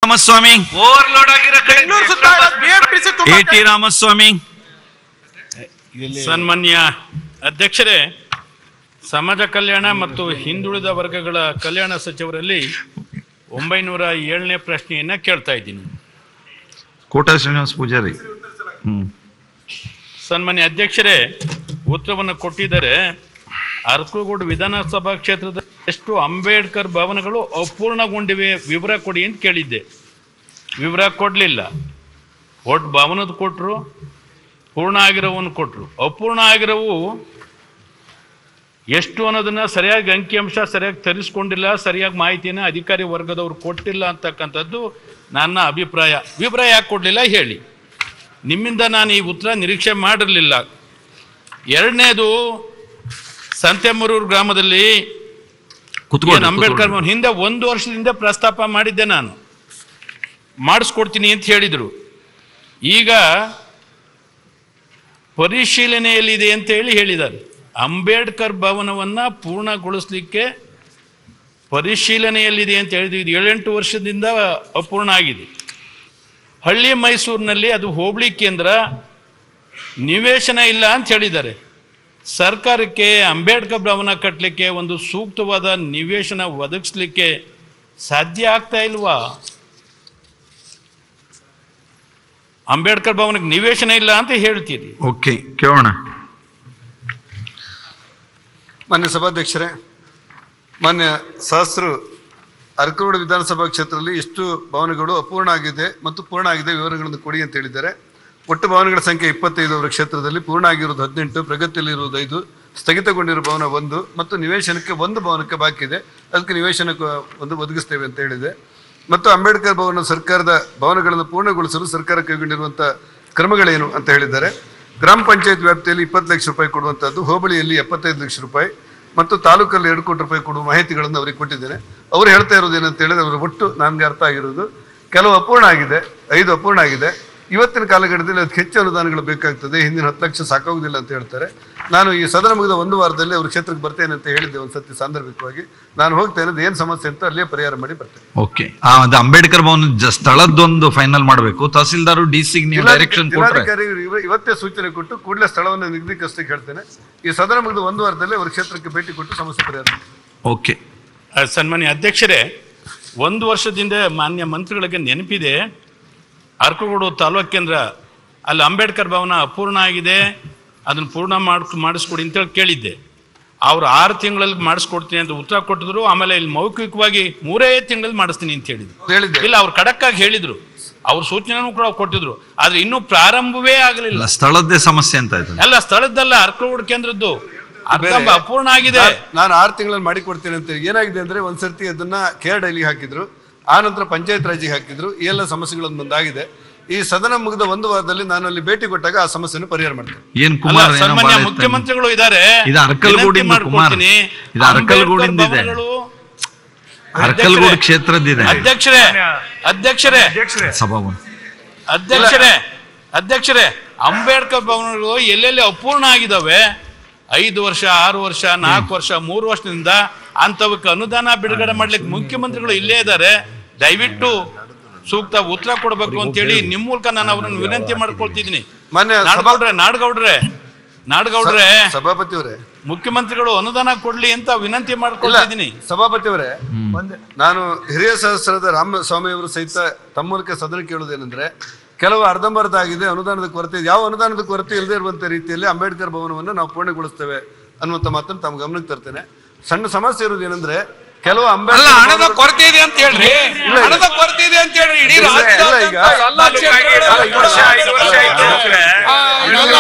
Ramaswamy overload ಆಗಿರೋ ಕಡೆ ಬೆಂಗಳೂರು ಸುತ್ತ ಬಿಎಂಟಿಸಿ ಎ ಟಿ ರಾಮಸ್ವಾಮಿ ಸನ್ಮಾನ್ಯ ಅಧ್ಯಕ್ಷರೇ ಸಮಾಜ ಕಲ್ಯಾಣ ಮತ್ತು ಹಿಂದುಳಿದ ವರ್ಗಗಳ ಕಲ್ಯಾಣ ಸಚಿವರಲ್ಲಿ ಒಂಬೈನೂರ ಏಳನೇ ಪ್ರಶ್ನೆಯನ್ನ ಕೇಳ್ತಾ ಇದ್ದೀನಿ ಕೋಟ ಶ್ರೀನಿವಾಸ ಪೂಜಾರಿ ಹ್ಮ್ ಸನ್ಮಾನ್ಯ ಅಧ್ಯಕ್ಷರೇ ಉತ್ತರವನ್ನು ಕೊಟ್ಟಿದ್ದಾರೆ ಅರಕಲಗೂಡು ವಿಧಾನಸಭಾ ಕ್ಷೇತ್ರದ ಎಷ್ಟು ಅಂಬೇಡ್ಕರ್ ಭವನಗಳು ಅಪೂರ್ಣಗೊಂಡಿವೆ ವಿವರ ಕೊಡಿ ಅಂತ ಕೇಳಿದ್ದೆ ವಿವರ ಕೊಡಲಿಲ್ಲ ಒಟ್ಟು ಭವನದ ಕೊಟ್ಟರು ಪೂರ್ಣ ಆಗಿರೋವನ್ನು ಕೊಟ್ಟರು ಅಪೂರ್ಣ ಆಗಿರೋವು ಎಷ್ಟು ಅನ್ನೋದನ್ನ ಸರಿಯಾಗಿ ಅಂಕಿಅಂಶ ಸರಿಯಾಗಿ ತರಿಸ್ಕೊಂಡಿಲ್ಲ ಸರಿಯಾಗಿ ಮಾಹಿತಿನ ಅಧಿಕಾರಿ ವರ್ಗದವ್ರು ಕೊಟ್ಟಿಲ್ಲ ಅಂತಕ್ಕಂಥದ್ದು ನನ್ನ ಅಭಿಪ್ರಾಯ ವಿವರ ಯಾಕೆ ಕೊಡಲಿಲ್ಲ ಹೇಳಿ ನಿಮ್ಮಿಂದ ನಾನು ಈ ಉತ್ತರ ನಿರೀಕ್ಷೆ ಮಾಡಿರಲಿಲ್ಲ ಎರಡನೇದು ಸಂತೆಮರೂರು ಗ್ರಾಮದಲ್ಲಿ ಕುತ್ಕೊಳ್ಳಿ, ಏನ್ ಅಂಬೇಡ್ಕರ್ ಕುತ್ಕೊಳ್ಳಿ. ಭವನ ಹಿಂದೆ ಒಂದು ವರ್ಷದಿಂದ ಪ್ರಸ್ತಾಪ ಮಾಡಿದ್ದೆ ನಾನು ಮಾಡಿಸ್ಕೊಡ್ತೀನಿ ಅಂತ ಹೇಳಿದರು ಈಗ ಪರಿಶೀಲನೆಯಲ್ಲಿದೆ ಅಂತ ಹೇಳಿ ಹೇಳಿದ್ದಾರೆ ಅಂಬೇಡ್ಕರ್ ಭವನವನ್ನು ಪೂರ್ಣಗೊಳಿಸಲಿಕ್ಕೆ ಪರಿಶೀಲನೆಯಲ್ಲಿದೆ ಅಂತ ಹೇಳಿದ್ವಿ ಇದು ಏಳೆಂಟು ವರ್ಷದಿಂದ ಅಪೂರ್ಣ ಆಗಿದೆ ಹಳ್ಳಿ ಮೈಸೂರಿನಲ್ಲಿ ಅದು ಹೋಬಳಿ ಕೇಂದ್ರ ನಿವೇಶನ ಇಲ್ಲ ಅಂತ ಹೇಳಿದ್ದಾರೆ ಸರ್ಕಾರಕ್ಕೆ ಅಂಬೇಡ್ಕರ್ ಭವನ ಕಟ್ಟಲಿಕ್ಕೆ ಒಂದು ಸೂಕ್ತವಾದ ನಿವೇಶನ ಒದಗಿಸ್ಲಿಕ್ಕೆ ಸಾಧ್ಯ ಆಗ್ತಾ ಇಲ್ವಾ ಅಂಬೇಡ್ಕರ್ ಭವನಕ್ಕೆ ನಿವೇಶನ ಇಲ್ಲ ಅಂತ ಹೇಳ್ತೀರಿ ಓಕೆ ಕೇಳೋಣ ಮಾನ್ಯ ಸಭಾಧ್ಯಕ್ಷರೇ ಮಾನ್ಯ ಸಹಸ್ರು ಅರಕಲಗೂಡು ವಿಧಾನಸಭಾ ಕ್ಷೇತ್ರದಲ್ಲಿ ಎಷ್ಟು ಭವನಗಳು ಅಪೂರ್ಣ ಆಗಿದೆ ಮತ್ತು ಪೂರ್ಣ ಆಗಿದೆ ವಿವರಗಳನ್ನು ಕೊಡಿ ಅಂತ ಹೇಳಿದ್ದಾರೆ ಒಟ್ಟು ಭವನಗಳ ಸಂಖ್ಯೆ ಇಪ್ಪತ್ತೈದು ಅವರ ಕ್ಷೇತ್ರದಲ್ಲಿ ಪೂರ್ಣ ಆಗಿರುವುದು ಹದಿನೆಂಟು ಪ್ರಗತಿಯಲ್ಲಿರುವುದು ಐದು ಸ್ಥಗಿತಗೊಂಡಿರುವ ಭವನ ಒಂದು ಮತ್ತು ನಿವೇಶನಕ್ಕೆ ಒಂದು ಭವನಕ್ಕೆ ಬಾಕಿ ಇದೆ ಅದಕ್ಕೆ ನಿವೇಶನಕ್ಕೆ ಒಂದು ಒದಗಿಸ್ತೇವೆ ಅಂತ ಹೇಳಿದೆ ಮತ್ತು ಅಂಬೇಡ್ಕರ್ ಭವನ ಸರ್ಕಾರದ ಭವನಗಳನ್ನು ಪೂರ್ಣಗೊಳಿಸಲು ಸರ್ಕಾರ ಕೈಗೊಂಡಿರುವಂಥ ಕ್ರಮಗಳೇನು ಅಂತ ಹೇಳಿದ್ದಾರೆ ಗ್ರಾಮ ಪಂಚಾಯತ್ ವ್ಯಾಪ್ತಿಯಲ್ಲಿ ಇಪ್ಪತ್ತು ಲಕ್ಷ ರೂಪಾಯಿ ಕೊಡುವಂಥದ್ದು ಹೋಬಳಿಯಲ್ಲಿ ಎಪ್ಪತ್ತೈದು ಲಕ್ಷ ರೂಪಾಯಿ ಮತ್ತು ತಾಲೂಕಲ್ಲಿ ಎರಡು ಕೋಟಿ ರೂಪಾಯಿ ಕೊಡುವ ಮಾಹಿತಿಗಳನ್ನು ಅವರಿಗೆ ಕೊಟ್ಟಿದ್ದೇನೆ ಅವರು ಹೇಳ್ತಾ ಇರೋದು ಏನಂತ ಹೇಳಿದ್ರೆ ಅವರ ಒಟ್ಟು ನನಗೆ ಅರ್ಥ ಆಗಿರೋದು ಕೆಲವು ಅಪೂರ್ಣ ಆಗಿದೆ ಐದು ಅಪೂರ್ಣ ಆಗಿದೆ ಇವತ್ತಿನ ಕಾಲಘಟ್ಟದಲ್ಲಿ ಅದಕ್ಕೆ ಹೆಚ್ಚು ಅನುದಾನಗಳು ಬೇಕಾಗ್ತದೆ ಹಿಂದಿನ ಹತ್ತು ಲಕ್ಷ ಸಾಕಾಗುವುದಿಲ್ಲ ಅಂತ ಹೇಳ್ತಾರೆ ನಾನು ಈ ಸದನ ಮುಗಿದ ಒಂದು ವಾರದಲ್ಲಿ ಅವ್ರ ಕ್ಷೇತ್ರಕ್ಕೆ ಬರ್ತೇನೆ ಅಂತ ಹೇಳಿದ್ದೆ ಒಂದು ಸತಿ ಸಾಂದರ್ಭಿಕವಾಗಿ ನಾನು ಹೋಗ್ತೇನೆ ಅದು ಏನು ಸಮಸ್ಯೆ ಅಂತ ಅಲ್ಲಿಯೇ ಪರಿಹಾರ ಮಾಡಿ ಬರ್ತೇನೆ ಓಕೆ ಆ, ಅದು ಅಂಬೇಡ್ಕರ್ ಭವನ ಜ- ಸ್ಥಳದ್ದೊಂದು ಫೈನಲ್ ಮಾಡಬೇಕು ತಹಸೀಲ್ದಾರು ಡಿ ಸಿ ನೀವು ಡೈರೆಕ್ಷನ್ ಕೊಟ್ರೆ ಜಿಲ್ಲಾಧಿಕಾರಿ ಇವ- ಇವತ್ತೇ ಸೂಚನೆ ಕೊಟ್ಟು ಕೂಡಲೇ ಸ್ಥಳವನ್ನು ನಿಗದಿಕಷ್ಟಕ್ಕೆ ಹೇಳ್ತೇನೆ ಈ ಸದನ ಮುಗಿದ ಒಂದು ವಾರದಲ್ಲಿ ಅವ್ರ ಕ್ಷೇತ್ರಕ್ಕೆ ಭೇಟಿ ಕೊಟ್ಟು ಸಮಸ್ಯೆ ಪರಿಹಾರ ಮಾಡಿ. ಓಕೆ ಆ, ಸನ್ಮಾನ್ಯ ಅಧ್ಯಕ್ಷರೇ ಒಂದು ವರ್ಷದಿಂದ ಮಾನ್ಯ ಮಂತ್ರಿಗಳಿಗೆ ನೆನಪಿದೆ ಅರ್ಕಗೋಡು ತಾಲೂಕು ಕೇಂದ್ರ ಅಲ್ಲಿ ಅಂಬೇಡ್ಕರ್ ಭವನ ಅಪೂರ್ಣ ಆಗಿದೆ ಅದನ್ನು ಪೂರ್ಣ ಮಾಡ್ ಮಾಡಿಸ್ಕೊಡಿ ಅಂತೇಳಿ ಕೇಳಿದ್ದೆ ಅವ್ರು ಆರು ತಿಂಗಳಲ್ಲಿ ಮಾಡಿಸ್ಕೊಡ್ತೀನಿ ಅಂತ ಉತ್ತರ ಕೊಟ್ಟಿದ್ರು ಆಮೇಲೆ ಇಲ್ಲಿ ಮೌಖಿಕವಾಗಿ ಮೂರೇ ತಿಂಗಳಲ್ಲಿ ಮಾಡಿಸ್ತೀನಿ ಅಂತ ಹೇಳಿದ್ರು ಹೇಳಿದ್ದೆ ಇಲ್ಲ ಅವ್ರು ಖಡಕ್ಕಾಗಿ ಹೇಳಿದ್ರು ಅವ್ರ ಸೂಚನೆನೂ ಕೂಡ ಕೊಟ್ಟಿದ್ರು ಆದ್ರೆ ಇನ್ನೂ ಪ್ರಾರಂಭವೇ ಆಗಲಿಲ್ಲ ಇಲ್ಲ ಸ್ಥಳದ್ದೇ ಸಮಸ್ಯೆ ಅಂತ ಆಯ್ತು ಎಲ್ಲ ಸ್ಥಳದ್ದಲ್ಲ ಅರ್ಕಗೋಡು ಕೇಂದ್ರದ್ದು ಅರ್ಧ ಬೇರೆ- ಅಪೂರ್ಣ ಆಗಿದೆ ನಾನ್- ನಾನು ಆರು ತಿಂಗಳಲ್ಲಿ ಮಾಡಿ ಕೊಡ್ತೇನೆ ಅಂತ ಹೇಳಿ. ಏನಾಗಿದೆ ಅಂದ್ರೆ ಒಂದ್ಸರ್ತಿ ಅದನ್ನ ಕೇರ್ ಡೈಲಿಗೆ ಹಾಕಿದ್ರು ಆ ನಂತರ ಪಂಚಾಯತ್ ರಾಜಿಗೆ ಹಾಕಿದ್ರು ಈ ಎಲ್ಲ ಸಮಸ್ಯೆಗಳನ್ನು ಮುಂದಾಗಿದೆ ಈ ಸದನ ಮುಗಿದ ಒಂದು ವಾರದಲ್ಲಿ ನಾನು ಅಲ್ಲಿ ಭೇಟಿ ಕೊಟ್ಟಾಗ ಆ ಸಮಸ್ಯೆಯನ್ನು ಪರಿಹಾರ ಮಾಡ್ತೇನೆ ಏನ್ ಅಲ್ಲ, ಕುಮಾರ್ ಏನೋ ಸನ್ಮಾನ್ಯ ಭಾಳ ಇತ್ತು. ಮುಖ್ಯಮಂತ್ರಿಗಳು ಇದ್ದಾರೆ ಇದು ಅರಕಲಗೂಡಿಂದ ವಿನಂತಿ ಕುಮಾರ್. ಮಾಡ್ಕೊಳ್ತೀನಿ. ಇದು ಅರಕಲಗೂಡಿಂದ ಇದೆ. ಅಂಬೇಡ್ಕರ್ ಭವನಗಳು- ಅರಕಲಗೂಡು ಅಧ್ಯಕ್ಷರೇ, ಕ್ಷೇತ್ರದ್ದಿದೆ ಅಧ್ಯಕ್ಷರೇ ಅಧ್ಯಕ್ಷರೇ ಸಭಾಭವನ ಅಧ್ಯಕ್ಷರೇ ಅಧ್ಯಕ್ಷರೇ ಅಂಬೇಡ್ಕರ್ ಭವನಗಳು ಎಲ್ಲೆಲ್ಲಿ ಅಪೂರ್ಣ ಆಗಿದಾವೆ ಐದು ವರ್ಷ ಆರು ವರ್ಷ ನಾಲ್ಕು ವರ್ಷ ಮೂರು ವರ್ಷದಿಂದ ಅಂತವಕ್ಕೆ ಅನುದಾನ ಬಿಡುಗಡೆ ಮಾಡ್ಲಿಕ್ಕೆ ಮುಖ್ಯಮಂತ್ರಿಗಳು ಇಲ್ಲೇ ಇದ್ದಾರೆ ದಯವಿಟ್ಟು ಸೂಕ್ತ ಉತ್ತರ ಕೊಡಬೇಕು ಅಂತೇಳಿ ನಿಮ್ಮ ಮೂಲಕ ನಾನು ಅವರನ್ನು ವಿನಂತಿ ಮಾಡ್ಕೊಳ್ತಿದ್ದೀನಿ ಮಾನ್ಯ ಸಭಾ ನಾಡಗೌಡ್ರೆ ನಾಡಗೌಡ್ರೆ ನಾಡಗೌಡ್ರೆ ಸಭಾಪತಿ ಅವರೇ ಮುಖ್ಯಮಂತ್ರಿಗಳು ಅನುದಾನ ಕೊಡ್ಲಿ ಅಂತ ವಿನಂತಿ ಮಾಡ್ಕೊಳ್ತಿದ್ದೀನಿ ಸಭಾಪತಿ ಅವರೇ ನಾನು ಹಿರಿಯ ಸಹಸ್ರದ ರಾಮಸ್ವಾಮಿ ಅವರು ಸಹಿತ ತಮ್ಮ ಮೂಲಕ ಸದನ ಕೇಳುವುದೇನೆಂದ್ರೆ ಕೆಲವು ಅರ್ಧಂಬರ್ಧ ಆಗಿದೆ ಅನುದಾನದ ಕೊರತೆ ಇದೆ ಯಾವ ಅನುದಾನದ ಕೊರತೆ ಇಲ್ಲದೆ ಇರುವಂತ ರೀತಿಯಲ್ಲಿ ಅಂಬೇಡ್ಕರ್ ಭವನವನ್ನು ನಾವು ಪೂರ್ಣಗೊಳಿಸ್ತೇವೆ ಅನ್ನುವಂಥ ಮಾತನ್ನು ತಮ್ಮ ಗಮನಕ್ಕೆ ತರ್ತೇನೆ ಸಣ್ಣ ಸಮಸ್ಯೆ ಇರೋದು ಏನಂದ್ರೆ ಕೆಲವು ಅಲ್ಲ ಅಂಬೇಡ್ಕರ್ ಹಣದ ಭವನಗಳು- ಕೊರತೆ ಇದೆ ಅಂತ ಹೇಳ್ರಿ ಇಲ್ಲ. ಹಣದ ಕೊರತೆ ಇದೆ ಅಂತ ಹೇಳ್ರಿ ಇಡೀ ಇಲ್ಲ, ರಾಜ್ಯದಾದ್ಯಂತ ಇಲ್ಲ, ಈಗ- ಎಲ್ಲ ಕ್ಷೇತ್ರಗಳಲ್ಲೂ ಅಲ್ಲ, ಐದು ವರ್ಷ ಆಯ್ತು, ವರ್ಷ ಆಯ್ತು. ಆ, ಇವೆಲ್ಲ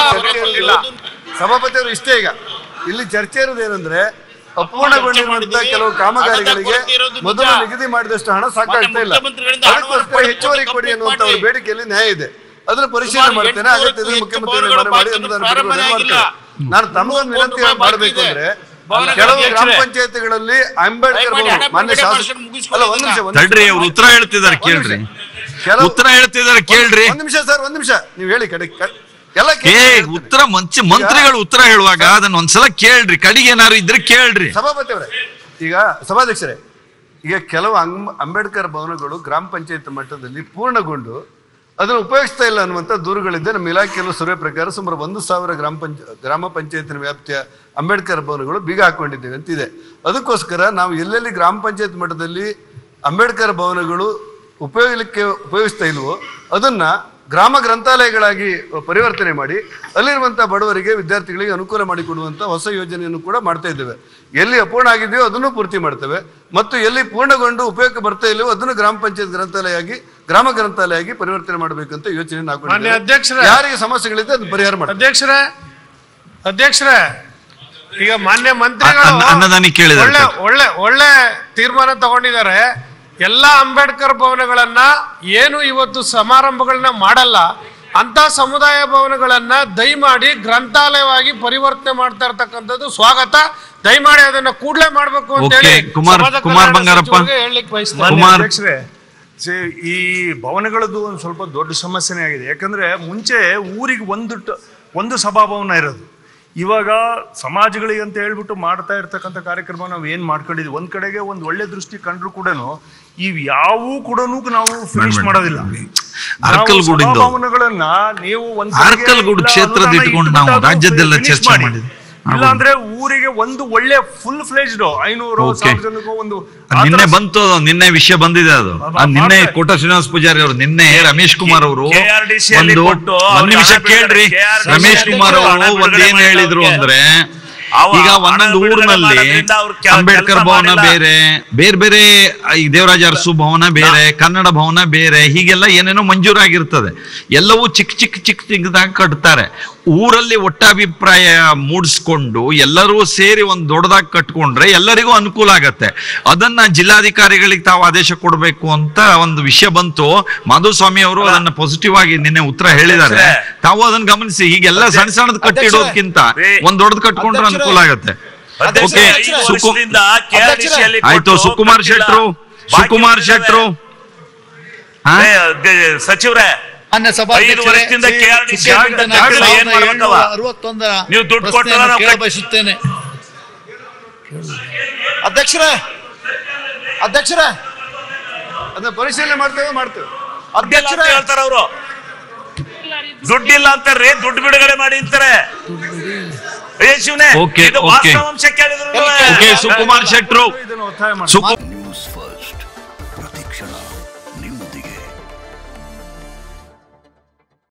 ಸಭಾಪತಿ ಅವರು ಇಷ್ಟೇ ಈಗ ಇಲ್ಲಿ ಚರ್ಚೆ ಇರೋದು ಏನಂದ್ರೆ ಅಪೂರ್ಣಗೊಂಡಿರುವಂತಹ ಕೆಲವು ಕಾಮಗಾರಿಗಳಿಗೆ ಮೊದಲು ನಿಗದಿ ಮಾಡಿದಷ್ಟು ಹಣ ಸಾಕಾಗ್ತಾ ಇಲ್ಲ ಅದಕ್ಕೋಸ್ಕರ ಹೆಚ್ಚುವರಿ ಕೊಡಿ ಅನ್ನುವಂತ ಅವ್ರ ಬೇಡಿಕೆಯಲ್ಲಿ ನ್ಯಾಯ ಇದೆ ಅದನ್ನ ಪರಿಶೀಲನೆ ಮಾಡ್ತೇನೆ ಅಗತ್ಯ ಇದ್ರೆ ಮುಖ್ಯಮಂತ್ರಿ ಮನೆ ಮಾಡಿ ಅನುದಾನ ಬಿಡುಗಡೆ ಮಾಡ್ತೇನೆ ನಾನು ತಮಗೊಂದು ವಿನಂತಿ ಮಾಡಬೇಕು ಅಂದ್ರೆ ಕೆಲವು ಗ್ರಾಮ ಪಂಚಾಯತಿಗಳಲ್ಲಿ ಅಂಬೇಡ್ಕರ್ ಭವನ ಮಾನ್ಯ ಶಾಸಕ ಅಲ್ಲ ಒಂದ್ ನಿಮಿಷ ಒಂದ್ ನಿಮಿಷ. ತಡ್ರಿ ಅವ್ರು ಉತ್ತರ ಹೇಳ್ತಿದ್ದಾರೆ ಕೇಳ್ರಿ ಕೆಲವು ಉತ್ತರ ಹೇಳ್ತಿದ್ದಾರೆ ಕೇಳ್ರಿ ಒಂದ್ ನಿಮಿಷ ಸರ್ ಒಂದ್ ನಿಮಿಷ ನೀವು ಹೇಳಿ ಕಡೆ ಕ- ಎಲ್ಲ ಏ ಕೇಳಿ ಹೇಳ್ತೇನೆ. ಉತ್ತರ ಮಂಚ ಮಂತ್ರಿಗಳು ಉತ್ತರ ಹೇಳುವಾಗ ಅದನ್ನ ಒಂದ್ಸಲ ಕೇಳ್ರಿ ಕಡಿಗೆ ಏನಾರು ಇದ್ರೆ ಕೇಳ್ರಿ ಸಭಾಪತಿ ಅವರೇ ಈಗ ಸಭಾಧ್ಯಕ್ಷರೇ ಈಗ ಕೆಲವು ಅಂಗ್ ಅಂಬೇಡ್ಕರ್ ಭವನಗಳು ಗ್ರಾಮ ಪಂಚಾಯತ್ ಮಟ್ಟದಲ್ಲಿ ಪೂರ್ಣಗೊಂಡು ಅದನ್ನು ಉಪಯೋಗಿಸ್ತಾ ಇಲ್ಲ ಅನ್ನುವಂಥ ದೂರುಗಳಿದ್ದೆ ನಮ್ಮ ಇಲಾಖೆಯಲ್ಲೂ ಸರ್ವೆ ಪ್ರಕಾರ ಸುಮಾರು ಒಂದು ಸಾವಿರ ಗ್ರಾಮ ಪಂಚ ಗ್ರಾಮ ಪಂಚಾಯತಿನ ವ್ಯಾಪ್ತಿಯ ಅಂಬೇಡ್ಕರ್ ಭವನಗಳು ಬೀಗ ಹಾಕೊಂಡಿದ್ದೇವೆ ಅಂತಿದೆ ಅದಕ್ಕೋಸ್ಕರ ನಾವು ಎಲ್ಲೆಲ್ಲಿ ಗ್ರಾಮ ಪಂಚಾಯತ್ ಮಟ್ಟದಲ್ಲಿ ಅಂಬೇಡ್ಕರ್ ಭವನಗಳು ಉಪಯೋಗಕ್ಕೆ ಉಪಯೋಗಿಸ್ತಾ ಇಲ್ವೋ ಅದನ್ನ ಗ್ರಾಮ ಗ್ರಂಥಾಲಯಗಳಾಗಿ ಪರಿವರ್ತನೆ ಮಾಡಿ ಅಲ್ಲಿರುವಂಥ ಬಡವರಿಗೆ ವಿದ್ಯಾರ್ಥಿಗಳಿಗೆ ಅನುಕೂಲ ಮಾಡಿಕೊಡುವಂಥ ಹೊಸ ಯೋಜನೆಯನ್ನು ಕೂಡ ಮಾಡ್ತಾ ಇದ್ದೇವೆ ಎಲ್ಲಿ ಅಪೂರ್ಣ ಆಗಿದೆಯೋ ಅದನ್ನು ಪೂರ್ತಿ ಮಾಡ್ತೇವೆ ಮತ್ತು ಎಲ್ಲಿ ಪೂರ್ಣಗೊಂಡು ಉಪಯೋಗಕ್ಕೆ ಬರ್ತಾ ಇಲ್ಲವೋ ಅದನ್ನು ಗ್ರಾಮ ಪಂಚಾಯತ್ ಗ್ರಂಥಾಲಯ ಆಗಿ ಗ್ರಾಮ ಗ್ರಂಥಾಲಯ ಆಗಿ ಪರಿವರ್ತನೆ ಮಾಡಬೇಕಂತ ಯೋಚನೆ ಮಾನ್ಯ ಅಧ್ಯಕ್ಷರೇ. ಯಾರಿಗೆ ಸಮಸ್ಯೆಗಳಿದೆ ಅದನ್ನು ಪರಿಹಾರ ಮಾಡಿ ಅಧ್ಯಕ್ಷರೇ ಅಧ್ಯಕ್ಷರೇ ಈಗ ಮಾನ್ಯ ಮಂತ್ರಿಗಳು ಅನ್ನ- ಅನ್ನದಾನಿ ಕೇಳಿದ್ದಾರೆ ಒಳ್ಳೆ ಸರ್. ಒಳ್ಳೆ ಒಳ್ಳೆ ತೀರ್ಮಾನ ತಗೊಂಡಿದ್ದಾರೆ ಎಲ್ಲಾ ಅಂಬೇಡ್ಕರ್ ಭವನಗಳನ್ನ ಏನು ಇವತ್ತು ಸಮಾರಂಭಗಳನ್ನ ಮಾಡಲ್ಲ ಅಂತ ಸಮುದಾಯ ಭವನಗಳನ್ನ ದಯಮಾಡಿ ಗ್ರಂಥಾಲಯವಾಗಿ ಪರಿವರ್ತನೆ ಮಾಡ್ತಾ ಇರ್ತಕ್ಕಂಥದ್ದು ಸ್ವಾಗತ ದಯಮಾಡಿ ಅದನ್ನ ಕೂಡಲೇ ಮಾಡ್ಬೇಕು ಅಂತ ಓಕೆ, ಹೇಳಿ ಕುಮಾರ್- ಸಮಾಜ ಕುಮಾರ್ ಕಲ್ಯಾಣ ಬಂಗಾರಪ್ಪ. ಸಚಿವರಿಗೆ ಹೇಳಲಿಕ್ಕೆ ಬಯಸ್ತೇನೆ ಮಾನ್ಯ ಮಾನ್ಯ ಕುಮಾರ್. ಅಧ್ಯಕ್ಷರೇ ಸಿ- ಈ ಭವನಗಳದ್ದು ಒಂದು ಸ್ವಲ್ಪ ದೊಡ್ಡ ಸಮಸ್ಯೆನೇ ಆಗಿದೆ ಯಾಕಂದ್ರೆ ಮುಂಚೆ ಊರಿಗೆ ಒಂದು ಟ- ಒಂದು ಸಭಾಭವನ ಇರೋದು ಇವಾಗ ಸಮಾಜಗಳಿಗೆ ಅಂತ ಹೇಳ್ಬಿಟ್ಟು ಮಾಡ್ತಾ ಇರ್ತಕ್ಕಂಥ ಕಾರ್ಯಕ್ರಮ ನಾವು ಏನ್ ಮಾಡ್ಕೊಂಡಿದ್ವಿ ಒಂದ್ ಕಡೆಗೆ ಒಂದ್ ಒಳ್ಳೆ ದೃಷ್ಟಿ ಕಂಡ್ರು ಕೂಡ ಇವ್ ಯಾವೂ ಕೂಡ ನಾವು ಫಿನಿಶ್ ಬೇಡ, ಮಾಡೋದಿಲ್ಲ ಅರ್ಕಲ್ಗೂಡಿಂದು. ನಾವು ಸಭಾಭವನಗಳನ್ನ ನೀವು ಒಂದ್ ಕಡೆಗೆ ಅರ್ಕಲ್ಗೂಡು ಇಲ್ಲ ಕ್ಷೇತ್ರದ ಅನುದಾನ ಇಟ್ಕೊಂಡು ಇಟ್ಬಿಟ್ಟು ನಾವು ಅದು ರಾಜ್ಯದ್ದೆಲ್ಲ finish ಚರ್ಚೆ ಮಾಡಿ. ಮಾಡಿದ್ವಿ. ಇಲ್ಲ ಅಂದ್ರೆ ಊರಿಗೆ ಒಂದು ಒಳ್ಳೆ ಫುಲ್ ಫ್ಲೆಜ್ಡ್ ಐನೂರು Okay. ಸಾವಿರ ಜನಕ್ಕೂ ಒಂದು ಅದ್ ಆ ನಿನ್ನೆ ಥರ ಬಂತು ಅದು, ನಿನ್ನೆ ವಿಷಯ ಬಂದಿದೆ ಅದು ಅದು ಅದ್ ನಿನ್ನೆ ಮಾಡ್ತಾರೆ. ಕೋಟ ಶ್ರೀನಿವಾಸ ಪೂಜಾರಿ ಅವರು ನಿನ್ನೆ ರಮೇಶ್ ಕುಮಾರ್ ಅವರು KRDC ಅಲ್ಲಿ ಒಂದು ಕೊಟ್ಟು ಒಂದ್ ಅವ್ರಿಗೆ ನಿಮಿಷ ಹಣ ಬಿಡುಗಡೆ- ಕೇಳ್ರಿ KRDC ರಮೇಶ್ ಅಲ್ಲಿ ಕುಮಾರ್ ಹಣ ಅವರು ಒಂದ್ ಬಿಡುಗಡೆ ಏನ್ ಹೇಳಿದ್ರು ಮಾಡಿದವ್ರಿಗೆ ಅಂದ್ರೆ ಅವ ಈಗ ಹಣ ಒಂದೊಂದು ಬಿಡುಗಡೆ ಊರಿನಲ್ಲಿ ಮಾಡೋದ್ರಿಂದ ಅವ್ರು ಕೆಲ- ಅಂಬೇಡ್ಕರ್ ಕೆಲ್ಸ ಭವನ ಮಾಡಿಲ್ಲ. ಬೇರೆ ಬೇರೆ ಬೇರೆ ಈ ದೇವರಾಜ ಅರಸು ಭವನ ಬೇರೆ ಕನ್ನಡ ಭವನ ಬೇರೆ ಹೀಗೆಲ್ಲ ಏನೇನೋ ಮಂಜೂರಾಗಿರ್ತದೆ ಎಲ್ಲವೂ ಚಿಕ್ಕ ಚಿಕ್ಕ ಚಿಕ್ಕ ಚಿಕ್ಕದಾಗಿ ಕಟ್ತಾರೆ ಊರಲ್ಲಿ ಒಟ್ಟಾಭಿಪ್ರಾಯ ಮೂಡಿಸ್ಕೊಂಡು ಎಲ್ಲರೂ ಸೇರಿ ಒಂದು ದೊಡ್ಡದಾಗಿ ಕಟ್ಕೊಂಡ್ರೆ ಎಲ್ಲರಿಗೂ ಅನುಕೂಲ ಆಗತ್ತೆ ಅದನ್ನ ಜಿಲ್ಲಾಧಿಕಾರಿಗಳಿಗೆ ತಾವು ಆದೇಶ ಕೊಡಬೇಕು ಅಂತ ಒಂದು ವಿಷಯ ಬಂತು ಮಾಧುಸ್ವಾಮಿ ಅವರು ಅದನ್ನ ಪಾಸಿಟಿವ್ ಆಗಿ ನಿನ್ನೆ ಉತ್ತರ ಹೇಳಿದ್ದಾರೆ ತಾವು ಅದನ್ನ ಗಮನಿಸಿ ಹೀಗೆಲ್ಲ ಸಣ್ಣ ಸಣ್ಣದ್ ಕಟ್ಟಿಡೋದ್ಕಿಂತ ಒಂದ್ ದೊಡ್ಡದ್ ಕಟ್ಕೊಂಡ್ರೆ ಅನುಕೂಲ ಆಗತ್ತೆ ಅಧ್ಯಕ್ಷ, ಓಕೆ ಐದು ಸುಕು ವರ್ಷದಿಂದ KRDC ಯಲ್ಲಿ ಆಯ್ತು ಕೊಟ್ಟು ಸುಕುಮಾರ್ ಕಟ್ಟಿಲ್ಲ. ಶೆಟ್ರು ಬಾಕಿ ಸುಕುಮಾರ್ ಉಳಿದಿದ್ದಾವೆ. ಶೆಟ್ರು ಹಾ? ಏ, ಗ- ಸಚಿವ್ರೆ ಮಾನ್ಯ ಐದು ವರ್ಷದಿಂದ KRDC ಆಗಿದ್ದ ಜಾಗದಲ್ಲಿ ಏನ್ ಮಾಡ್ಬೇಕವ? ಅರವತ್ತೊಂದರ ನೀವು ದುಡ್ಡು ಪ್ರಶ್ನೆಯನ್ನು ಕೊಟ್ಟರೆ ನಾವು ಕೇಳ ಕಟ್- ಬಯಸುತ್ತೇನೆ ಅಧ್ಯಕ್ಷರೇ ಅಧ್ಯಕ್ಷರೇ ಅದನ್ನ ಪರಿಶೀಲನೆ ಮಾಡ್ತೇವೆ ಮಾಡ್ತೇವೆ ದುಡ್ಡಿಲ್ಲ ಅಂತ ಹೇಳ್ತಾರ ಅವರು ದುಡ್ಡಿಲ್ಲ ಅಂತಾರ್ರಿ ದುಡ್ಡು ಬಿಡುಗಡೆ ಮಾಡಿ ಅಂತಾರೆ ಏ ಶಿವನೇ Okay, ಇದು okay. ವಾಸ್ತವಾಂಶ ಕೇಳಿದ್ರು ಓಕೆ ಸುಕುಮಾರ್ ಶೆಟ್ರು ಇದನ್ನು ಒತ್ತಾಯ ಮಾಡಿ ಸುಕು